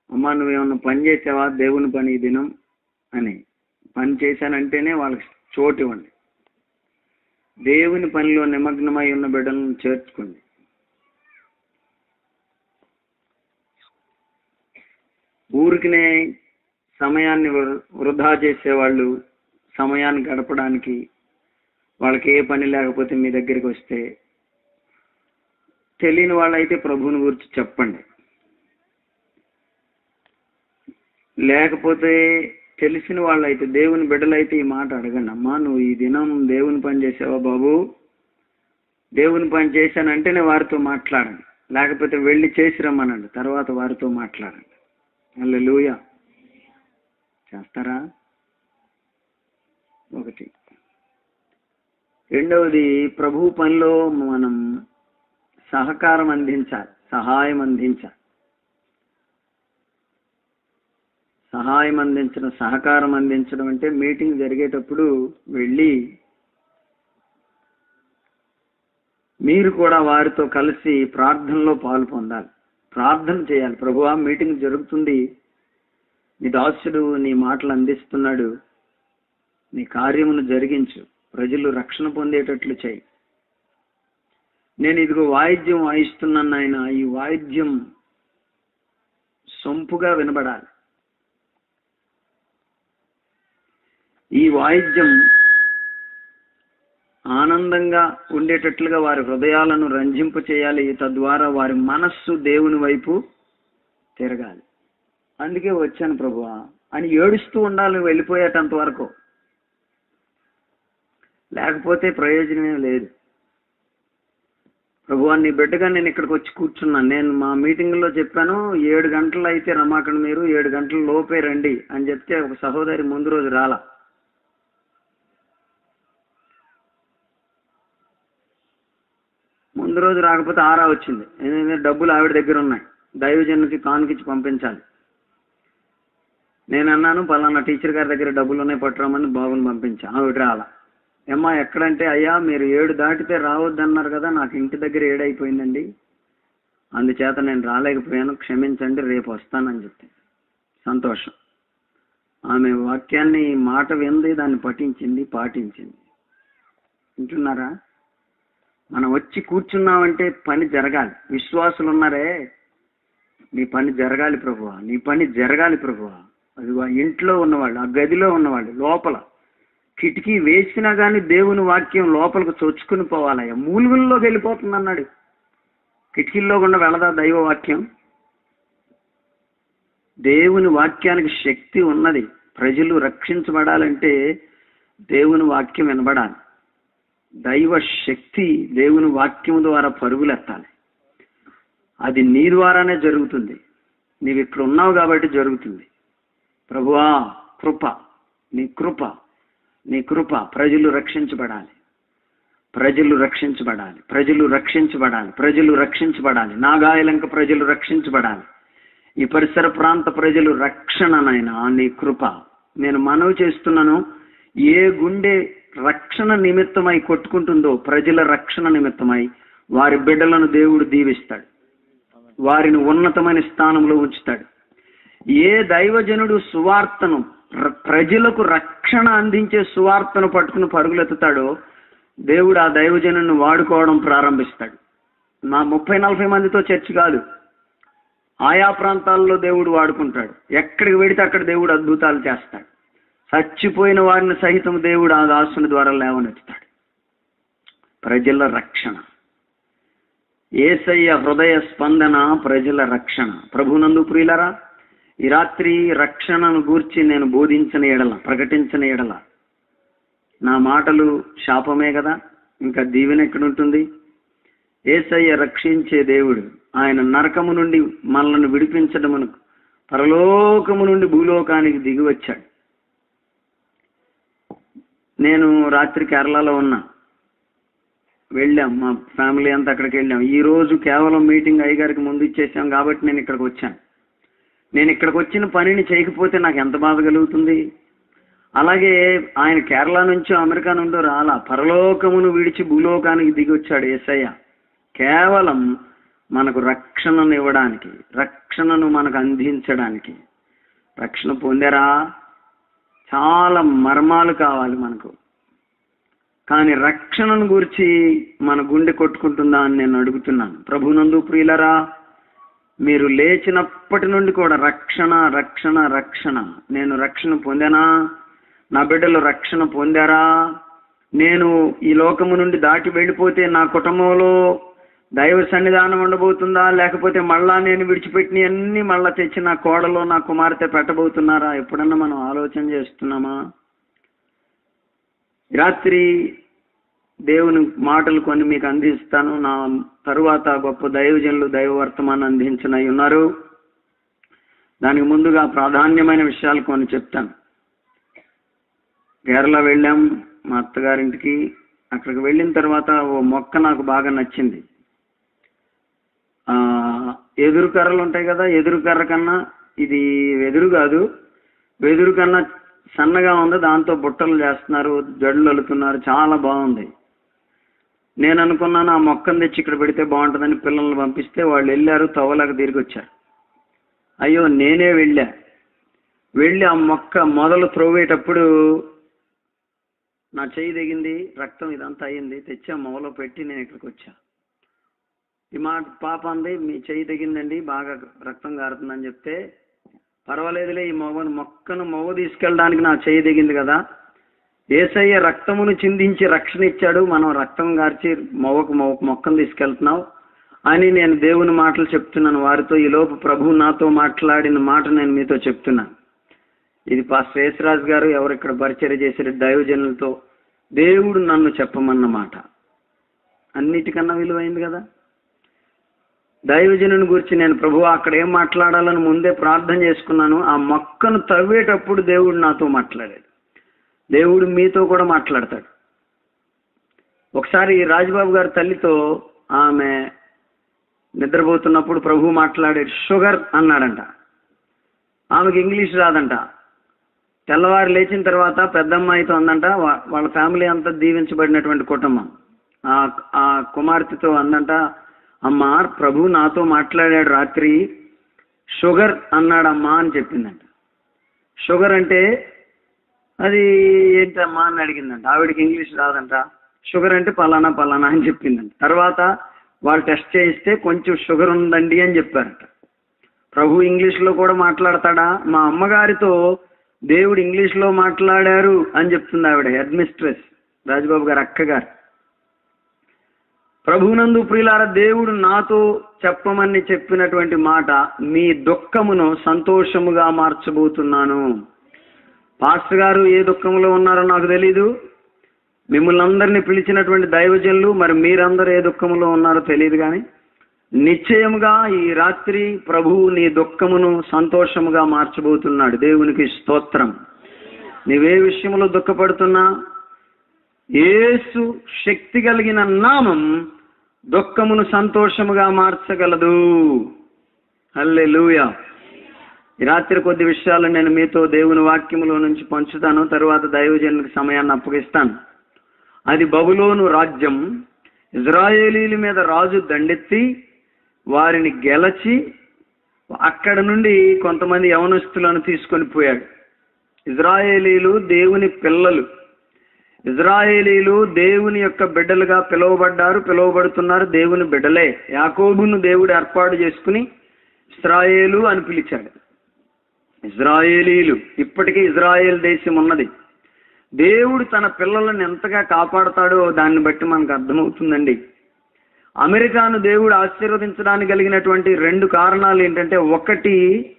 అమ్మా నువ్వేమన్నా పని చేసావా దేవుని పని ఈ దినం అని పని చేశానంటేనే వాళ్ళకి చోటు ఇవ్వండి దేవుని పనిలో నిమగ్నమై ఉన్న బిడ్డలను చేర్చుకోండి ఊరికినే సమయాన్ని వృ- వృధా చేసేవాళ్ళు సమయాన్ని గడపడానికి వాళ్ళకి ఏ పని లేకపోతే మీ దగ్గరికి వస్తే తెలియని వాళ్ళైతే ప్రభువుని గురించి చెప్పండి లేకపోతే తెలిసిన వాళ్ళైతే దేవుని బిడ్డలైతే ఈ మాట అడగండి అమ్మా నువ్వు ఈ దినం దేవుని పని చేసావా బాబు దేవుని పని చేశానంటేనే వారితో మాట్లాడండి లేకపోతే వెళ్ళి చేసి రమ్మనండి తర్వాత వారితో మాట్లాడండి హల్లెలూయా చేస్తారా ఒకటి రెండవది ప్రభు పనిలో మనం సహకారం అందించాలి సహాయం అందించాలి సహాయం అందించడం సహకారం అందించడం అంటే మీటింగ్ జరిగేటప్పుడు వెళ్ళి మీరు కూడా వారితో కలిసి ప్రార్థనలో పాలు పొందాలి ప్రార్థన చేయాలి ప్రభువా మీటింగ్ జరుగుతుంది నీ దాసుడు నీ మాటలు అందిస్తున్నాడు నీ కార్యమును జరిగించు ప్రజలు రక్షణ పొందేటట్లు చేయి నేను ఇదిగో వాయిద్యం వాయిస్తున్నాను ఆయన ఈ వాయిద్యం సొంపుగా వినబడాలి ఈ వాయిద్యం ఆనందంగా ఉండేటట్లుగా వారి హృదయాలను రంజింప చేయాలి తద్వారా వారి మనస్సు దేవుని వైపు తిరగాలి అందుకే వచ్చాను ప్రభువా అని ఏడుస్తూ ఉండాలి వెళ్ళిపోయేటంత వరకు లేకపోతే ప్రయోజనమే లేదు ప్రభువా నీ బిడ్డగా నేను ఇక్కడికి వచ్చి కూర్చున్నాను నేను మా మీటింగ్లో చెప్పాను ఏడు గంటలు అయితే రమాకండి మీరు ఏడు గంటల లోపే రండి అని చెప్తే ఒక సహోదరి ముందు రోజు రాలా ముందు రోజు రాకపోతే ఆరా వచ్చింది ఎందుకంటే డబ్బులు ఆవిడ దగ్గర ఉన్నాయి దైవజనుకి కానుకిచ్చి పంపించాలి నేను అన్నాను పలానా టీచర్ గారి దగ్గర డబ్బులు ఉన్నాయి పట్టురామని బాబుని పంపించా ఆవిడ రాలా ఏమ్మా ఎక్కడంటే అయ్యా మీరు ఏడు దాటితే రావద్దన్నారు కదా నాకు ఇంటి దగ్గర ఏడైపోయిందండి అందుచేత నేను రాలేకపోయాను క్షమించండి రేపు వస్తానని చెప్తే సంతోషం ఆమె వాక్యాన్ని మాట వింది దాన్ని పఠించింది పాటించింది వింటున్నారా మనం వచ్చి కూర్చున్నామంటే పని జరగాలి విశ్వాసులు ఉన్నారే నీ పని జరగాలి ప్రభువా నీ పని జరగాలి ప్రభువా అది ఆ ఇంట్లో ఉన్నవాళ్ళు ఆ గదిలో ఉన్నవాళ్ళు లోపల కిటికీ వేసినా కానీ దేవుని వాక్యం లోపలికి చొచ్చుకుని పోవాలయ్యా మూలుగుల్లోకి వెళ్ళిపోతుంది అన్నాడు కిటికీల్లో గుండా వెళ్ళదా దైవ వాక్యం దేవుని వాక్యానికి శక్తి ఉన్నది ప్రజలు రక్షించబడాలంటే దేవుని వాక్యం వినబడాలి దైవ శక్తి దేవుని వాక్యం ద్వారా పరుగులెత్తాలి అది నీ ద్వారానే జరుగుతుంది నీవు ఇక్కడ ఉన్నావు కాబట్టి జరుగుతుంది ప్రభువా కృప నీ కృప నీ కృప ప్రజలు రక్షించబడాలి ప్రజలు రక్షించబడాలి ప్రజలు రక్షించబడాలి ప్రజలు రక్షించబడాలి నాగాయలంక ప్రజలు రక్షించబడాలి ఈ పరిసర ప్రాంత ప్రజలు రక్షణనైనా నీ కృప నేను మనవి చేస్తున్నాను ఏ గుండె రక్షణ నిమిత్తమై కొట్టుకుంటుందో ప్రజల రక్షణ నిమిత్తమై వారి బిడ్డలను దేవుడు దీవిస్తాడు వారిని ఉన్నతమైన స్థానంలో ఉంచుతాడు ఏ దైవజనుడు సువార్తను ర- ప్రజలకు రక్షణ అందించే సువార్తను పట్టుకుని పరుగులెత్తుతాడో దేవుడు ఆ దైవజనుని వాడుకోవడం ప్రారంభిస్తాడు నా ముప్పై నలభై మందితో చర్చ కాదు ఆయా ప్రాంతాల్లో దేవుడు వాడుకుంటాడు ఎక్కడికి వెడితే అక్కడ దేవుడు అద్భుతాలు చేస్తాడు చచ్చిపోయిన వారిని సహితం దేవుడు ఆ దాసుని ద్వారా లేవనెత్తుతాడు ప్రజల రక్షణ ఏసయ్య హృదయ స్పందన ప్రజల రక్షణ ప్రభునందు ప్రియులరా ఈ రాత్రి రక్షణను గూర్చి నేను బోధించిన ఎడల ప్రకటించిన ఎడల నా మాటలు శాపమే కదా ఇంకా దీవెన ఎక్కడుంటుంది ఏసయ్య రక్షించే దేవుడు ఆయన నరకము నుండి మనల్ని విడిపించడమును పరలోకము నుండి భూలోకానికి దిగి వచ్చాడు నేను రాత్రి కేరళలో ఉన్నా వెళ్ళాం మా ఫ్యామిలీ అంతా అక్కడికి వెళ్ళాం ఈ రోజు కేవలం మీటింగ్ అయ్యగారికి ముందు ఇచ్చేసాం కాబట్టి నేను ఇక్కడికి వచ్చాను నేను ఇక్కడికి వచ్చిన పనిని చేయకపోతే నాకు ఎంత బాధ కలుగుతుంది అలాగే ఆయన కేరళ నుంచో అమెరికా నుండో రాలా పరలోకమును విడిచి భూలోకానికి దిగి వచ్చాడు ఏసయ్య కేవలం మనకు రక్షణను ఇవ్వడానికి రక్షణను మనకు అందించడానికి రక్షణ పొందారా చాలా మర్మాలు కావాలి మనకు కానీ రక్షణను గురించి మన గుండె కొట్టుకుంటుందా అని నేను అడుగుతున్నాను ప్రభునందు ప్రియులరా మీరు లేచినప్పటి నుండి కూడా రక్షణ రక్షణ రక్షణ నేను రక్షణ పొందానా నా బిడ్డలు రక్షణ పొందారా నేను ఈ లోకము నుండి దాటి వెళ్ళిపోతే నా కుటుంబంలో దైవ సన్నిధానం ఉండబోతుందా లేకపోతే మళ్ళా నేను విడిచిపెట్టిన అన్ని మళ్ళా తెచ్చి నా కోడలో నా కుమార్తె పెట్టబోతున్నారా ఎప్పుడన్నా మనం ఆలోచన చేస్తున్నామా రాత్రి దేవుని మాటలు కొన్ని మీకు అందిస్తాను నా తరువాత గొప్ప దైవజనులు దైవ వర్తమానం అందించిన ఉన్నారు దానికి ముందుగా ప్రాధాన్యమైన విషయాలు కొన్ని చెప్తాను కేరళ వెళ్ళాం మా అత్తగారింటికి అక్కడికి వెళ్ళిన తర్వాత ఓ మొక్క నాకు బాగా నచ్చింది ఆ ఎదురు కర్రలు ఉంటాయి కదా ఎదురు కర్ర కన్నా ఇది వెదురు కాదు వెదురు కన్నా సన్నగా ఉంది దాంతో బుట్టలు చేస్తున్నారు జడ్లు అల్లుతున్నారు చాలా బాగుంది నేను అనుకున్నాను ఆ మొక్కను తెచ్చి ఇక్కడ పెడితే బాగుంటుందని పిల్లల్ని పంపిస్తే వాళ్ళు వెళ్ళారు తవ్వలేక తిరిగి వచ్చారు అయ్యో నేనే వెళ్ళా వెళ్ళి ఆ మొక్క మొదలు త్రోవేటప్పుడు నా చెయ్యి దిగింది రక్తం ఇదంతా అయ్యింది తెచ్చి ఆ మొవలో పెట్టి నేను ఇక్కడికి వచ్చా ఈ మాట పాప అంది మీ చెయ్యి దిగిందండి బాగా రక్తం కారుతుందని చెప్తే పర్వాలేదులే ఈ మొగను మొక్కను మొవ్వ తీసుకెళ్ళడానికి నా చెయ్యి దిగింది కదా ఏసయ్య రక్తమును చిందించి రక్షణ ఇచ్చాడు మనం రక్తం గార్చి మొవ్వకు మొవ్వకు మొక్కను తీసుకెళ్తున్నాం అని నేను దేవుని మాటలు చెప్తున్నాను వారితో ఈ లోపు ప్రభు నాతో మాట్లాడిన మాట నేను మీతో చెప్తున్నాను ఇది పాస్టర్ యేసరాజు గారు ఎవరు ఇక్కడ పరిచర్య చేసిన దైవజనులతో దేవుడు నన్ను చెప్పమన్న మాట అన్నిటికన్నా విలువైంది కదా దైవజనుని గురించి నేను ప్రభు అక్కడ ఏం మాట్లాడాలని ముందే ప్రార్థన చేసుకున్నాను ఆ మొక్కను తవ్వేటప్పుడు దేవుడు నాతో మాట్లాడాడు దేవుడు మీతో కూడా మాట్లాడతాడు ఒకసారి రాజబాబు గారి తల్లితో ఆమె నిద్రపోతున్నప్పుడు ప్రభు మాట్లాడాడు షుగర్ అన్నాడంట ఆమెకి ఇంగ్లీష్ రాదంట తెల్లవారు లేచిన తర్వాత పెద్దమ్మాయితో అందంట వా- వాళ్ళ ఫ్యామిలీ అంతా దీవించబడినటువంటి కుటుంబం ఆ ఆ కుమార్తెతో అందంట అమ్మా ప్రభు నాతో మాట్లాడాడు రాత్రి షుగర్ అన్నాడమ్మా అని చెప్పిందంట షుగర్ అంటే అది ఏంటమ్మా అని అడిగిందంట ఆవిడకి ఇంగ్లీష్ రాదంట షుగర్ అంటే పలానా పలానా అని చెప్పిందంట తర్వాత వాళ్ళు టెస్ట్ చేయిస్తే కొంచెం షుగర్ ఉందండి అని చెప్పారట ప్రభు ఇంగ్లీష్లో కూడా మాట్లాడతాడా మా అమ్మగారితో దేవుడు ఇంగ్లీష్లో మాట్లాడారు అని చెప్తుంది ఆవిడ హెడ్ మిస్ట్రెస్ రాజబాబు గారు అక్కగారు ప్రభునందు ప్రియులార దేవుడు నాతో చెప్పమని చెప్పినటువంటి మాట మీ దుఃఖమును సంతోషముగా మార్చబోతున్నాను పాస్టర్ గారు ఏ దుఃఖంలో ఉన్నారో నాకు తెలీదు మిమ్మల్ని అందరినీ పిలిచినటువంటి దైవజనులు మరి మీరందరూ ఏ దుఃఖంలో ఉన్నారో తెలియదు కానీ నిశ్చయముగా ఈ రాత్రి ప్రభువు నీ దుఃఖమును సంతోషముగా మార్చబోతున్నాడు దేవునికి స్తోత్రం నీవే విషయంలో దుఃఖపడుతున్నా యేసు శక్తి కలిగిన నామం దుఃఖమును సంతోషముగా మార్చగలదు హల్లెలూయా ఈ రాత్రి కొద్ది విషయాలు నేను మీతో దేవుని వాక్యములో నుంచి పంచుతాను తరువాత దైవజనునికి సమయాన్ని అప్పగిస్తాను అది బబులోను రాజ్యం ఇజ్రాయేలీల మీద రాజు దండెత్తి వారిని గెలచి అక్కడ నుండి కొంతమంది యవనస్తులను తీసుకొని పోయాడు ఇజ్రాయేలీలు దేవుని పిల్లలు ఇజ్రాయేలీలు దేవుని యొక్క బిడ్డలుగా పిలువబడ్డారు పిలువబడుతున్నారు దేవుని బిడ్డలే యాకోబును దేవుడు ఏర్పాటు చేసుకుని ఇస్రాయేలు అని పిలిచాడు ఇజ్రాయేలీలు ఇప్పటికీ ఇజ్రాయేల్ దేశం ఉన్నది దేవుడు తన పిల్లలను ఎంతగా కాపాడతాడో దాన్ని బట్టి మనకు అర్థమవుతుందండి అమెరికాను దేవుడు ఆశీర్వదించడానికి కలిగినటువంటి రెండు కారణాలు ఏంటంటే ఒకటి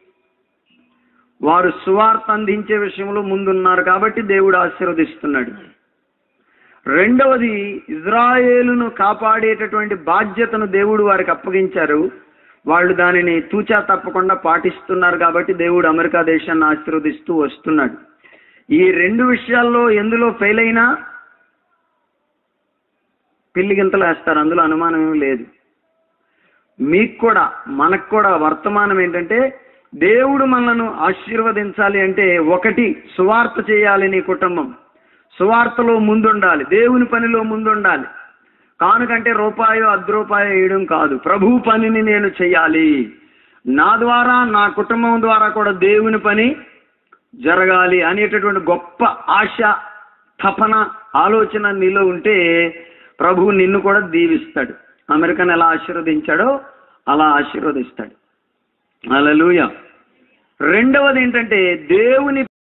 వారు సువార్త అందించే విషయంలో ముందున్నారు కాబట్టి దేవుడు ఆశీర్వదిస్తున్నాడు రెండవది ఇజ్రాయేలును కాపాడేటటువంటి బాధ్యతను దేవుడు వారికి అప్పగించారు వాళ్ళు దానిని తూచా తప్పకుండా పాటిస్తున్నారు కాబట్టి దేవుడు అమెరికా దేశాన్ని ఆశీర్వదిస్తూ వస్తున్నాడు ఈ రెండు విషయాల్లో ఎందులో ఫెయిల్ అయినా పిల్లి గింతలు వేస్తారు అందులో అనుమానం ఏమీ లేదు మీకు కూడా మనకు కూడా వర్తమానం ఏంటంటే దేవుడు మనలను ఆశీర్వదించాలి అంటే ఒకటి సువార్త చేయాలి నీ కుటుంబం సువార్తలో ముందుండాలి దేవుని పనిలో ముందుండాలి కానుకంటే రూపాయో అర్ధ రూపాయో వేయడం కాదు ప్రభు పనిని నేను చేయాలి నా ద్వారా నా కుటుంబం ద్వారా కూడా దేవుని పని జరగాలి అనేటటువంటి గొప్ప ఆశ తపన ఆలోచన నీలో ఉంటే ప్రభువు నిన్ను కూడా దీవిస్తాడు అమెరికాను ఎలా ఆశీర్వదించాడో అలా ఆశీర్వదిస్తాడు అలలుయ రెండవది ఏంటంటే దేవుని